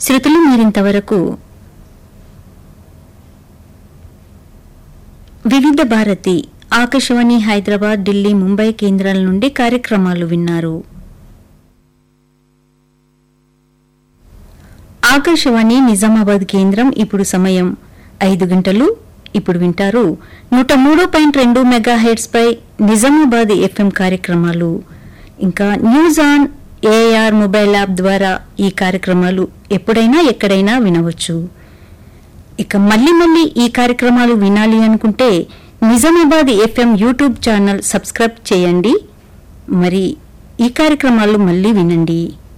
శృతులు మీరింతవరకు వివిధ భారతి ఆకాశవాణి హైదరాబాద్ ఢిల్లీ ముంబై కేంద్రాల నుండి కార్యక్రమాలు విన్నారు ఆకాశవాణి నిజామాబాద్ కేంద్రం ఇప్పుడు సమయం ఐదు గంటలు ఇప్పుడు వింటారు నూట మూడు పాయింట్ రెండు మెగా హెడ్స్ పై నిజామాబాద్ ఎఫ్ఎం కార్యక్రమాలు ఇంకా news on AIR mobile app ద్వారా ఈ కార్యక్రమాలు ఎప్పుడైనా ఎక్కడైనా వినవచ్చు ఇక మళ్ళీ మళ్ళీ ఈ కార్యక్రమాలు వినాలి అనుకుంటే Nizamabad FM YouTube channel subscribe చేయండి మరి ఈ కార్యక్రమాలు మళ్ళీ వినండి